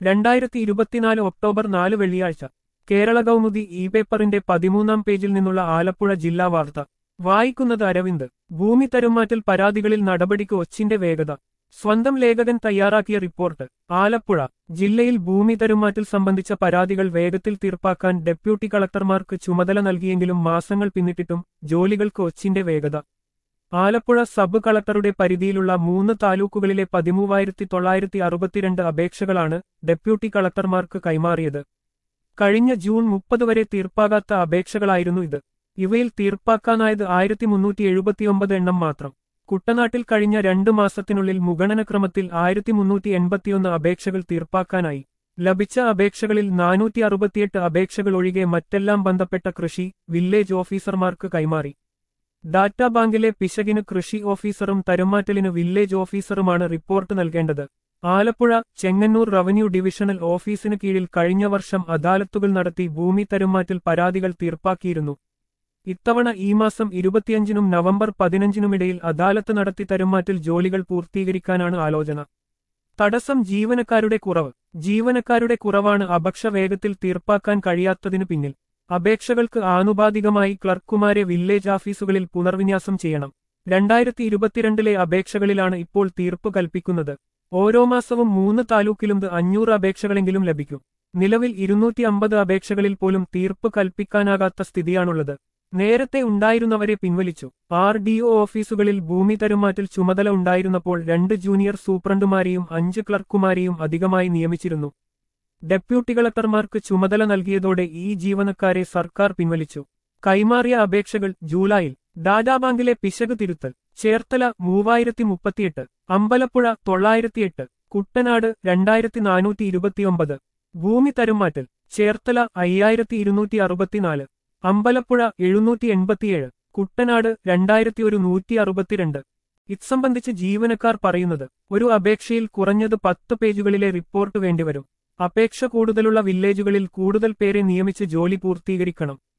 രണ്ടായിരത്തി ഇരുപത്തിനാല് ഒക്ടോബർ നാല് വെള്ളിയാഴ്ച കേരള കൗമുദി ഇ പേപ്പറിന്റെ പതിമൂന്നാം പേജിൽ നിന്നുള്ള ആലപ്പുഴ ജില്ലാ വാർത്ത വായിക്കുന്നത് അരവിന്ദ് ഭൂമി തരുമാറ്റൽ പരാതികളിൽ നടപടിക്ക് ഒച്ചിന്റെ വേഗത സ്വന്തം ലേഖകൻ തയ്യാറാക്കിയ റിപ്പോർട്ട് ആലപ്പുഴ ജില്ലയിൽ ഭൂമി തരുമാറ്റൽ സംബന്ധിച്ച പരാതികൾ വേഗത്തിൽ തീർപ്പാക്കാൻ ഡെപ്യൂട്ടി കളക്ടർമാർക്ക് ചുമതല നൽകിയെങ്കിലും മാസങ്ങൾ പിന്നിട്ടിട്ടും ജോലികൾക്ക് ഒച്ചിന്റെ വേഗത ആലപ്പുഴ സബ് കളക്ടറുടെ പരിധിയിലുള്ള മൂന്ന് താലൂക്കുകളിലെ പതിമൂവായിരത്തി തൊള്ളായിരത്തി അറുപത്തിരണ്ട് അപേക്ഷകളാണ് ഡെപ്യൂട്ടി കളക്ടർമാർക്ക് കൈമാറിയത് കഴിഞ്ഞ ജൂൺ മുപ്പത് വരെ തീർപ്പാകാത്ത അപേക്ഷകളായിരുന്നു ഇത് ഇവയിൽ തീർപ്പാക്കാനായത് ആയിരത്തി മുന്നൂറ്റി എഴുപത്തിയൊമ്പത് എണ്ണം മാത്രം കുട്ടനാട്ടിൽ കഴിഞ്ഞ രണ്ടു മാസത്തിനുള്ളിൽ മുഗണനക്രമത്തിൽ ആയിരത്തി മുന്നൂറ്റി എൺപത്തിയൊന്ന് അപേക്ഷകൾ തീർപ്പാക്കാനായി ലഭിച്ച അപേക്ഷകളിൽ നാനൂറ്റി അറുപത്തിയെട്ട് അപേക്ഷകൾ ഒഴികെ മറ്റെല്ലാം ബന്ധപ്പെട്ട കൃഷി വില്ലേജ് ഓഫീസർമാർക്ക് കൈമാറി ഡാറ്റാ ബാങ്കിലെ പിശകിന് കൃഷി ഓഫീസറും തരുമാറ്റലിന് വില്ലേജ് ഓഫീസറുമാണ് റിപ്പോർട്ട് നൽകേണ്ടത് ആലപ്പുഴ ചെങ്ങന്നൂർ റവന്യൂ ഡിവിഷണൽ ഓഫീസിന് കീഴിൽ കഴിഞ്ഞ വർഷം അദാലത്തുകൾ നടത്തി ഭൂമി തരുമാറ്റൽ പരാതികൾ തീർപ്പാക്കിയിരുന്നു ഇത്തവണ ഈ മാസം ഇരുപത്തിയഞ്ചിനും നവംബർ പതിനഞ്ചിനുമിടയിൽ അദാലത്ത് നടത്തി തരുമാറ്റൽ ജോലികൾ പൂർത്തീകരിക്കാനാണ് ആലോചന തടസ്സം ജീവനക്കാരുടെ കുറവ് ജീവനക്കാരുടെ കുറവാണ് അപക്ഷ വേഗത്തിൽ തീർപ്പാക്കാൻ കഴിയാത്തതിനു പിന്നിൽ അപേക്ഷകൾക്ക് ആനുപാതികമായി ക്ലർക്കുമാരെ വില്ലേജ് ഓഫീസുകളിൽ പുനർവിന്യാസം ചെയ്യണം രണ്ടായിരത്തി ഇരുപത്തിരണ്ടിലെ അപേക്ഷകളിലാണ് ഇപ്പോൾ തീർപ്പ് കൽപ്പിക്കുന്നത് ഓരോ മാസവും മൂന്ന് താലൂക്കിലും അഞ്ഞൂറ് അപേക്ഷകളെങ്കിലും ലഭിക്കും നിലവിൽ ഇരുന്നൂറ്റി അമ്പത് അപേക്ഷകളിൽ പോലും തീർപ്പ് കൽപ്പിക്കാനാകാത്ത സ്ഥിതിയാണുള്ളത് നേരത്തെ ഉണ്ടായിരുന്നവരെ പിൻവലിച്ചു ആർ ഡി ഒ ഓഫീസുകളിൽ ഭൂമി തരുമാറ്റൽ ചുമതല ഉണ്ടായിരുന്നപ്പോൾ രണ്ട് ജൂനിയർ സൂപ്രണ്ടുമാരെയും അഞ്ച് ക്ലർക്കുമാരെയും അധികമായി നിയമിച്ചിരുന്നു ഡെപ്യൂട്ടി കളക്ടർമാർക്ക് ചുമതല നൽകിയതോടെ ഈ ജീവനക്കാരെ സർക്കാർ പിൻവലിച്ചു കൈമാറിയ അപേക്ഷകൾ ജൂലൈയിൽ ഡാറ്റാബാങ്കിലെ പിശക് തിരുത്തൽ ചേർത്തല മൂവായിരത്തി മുപ്പത്തിയെട്ട് അമ്പലപ്പുഴ തൊള്ളായിരത്തിയെട്ട് കുട്ടനാട് രണ്ടായിരത്തി നാനൂറ്റി ഇരുപത്തിയൊമ്പത് ഭൂമി തരുമാറ്റൽ ചേർത്തല അയ്യായിരത്തി ഇരുന്നൂറ്റി അറുപത്തിനാല് അമ്പലപ്പുഴ എഴുന്നൂറ്റി എൺപത്തിയേഴ് കുട്ടനാട് രണ്ടായിരത്തി ഒരു നൂറ്റി അറുപത്തിരണ്ട് ഇത് സംബന്ധിച്ച് ജീവനക്കാർ പറയുന്നത് ഒരു അപേക്ഷയിൽ കുറഞ്ഞത് പത്ത് പേജുകളിലെ റിപ്പോർട്ട് വേണ്ടിവരും അപേക്ഷ കൂടുതലുള്ള വില്ലേജുകളിൽ കൂടുതൽ പേരെ നിയമിച്ച് ജോലി പൂർത്തീകരിക്കണം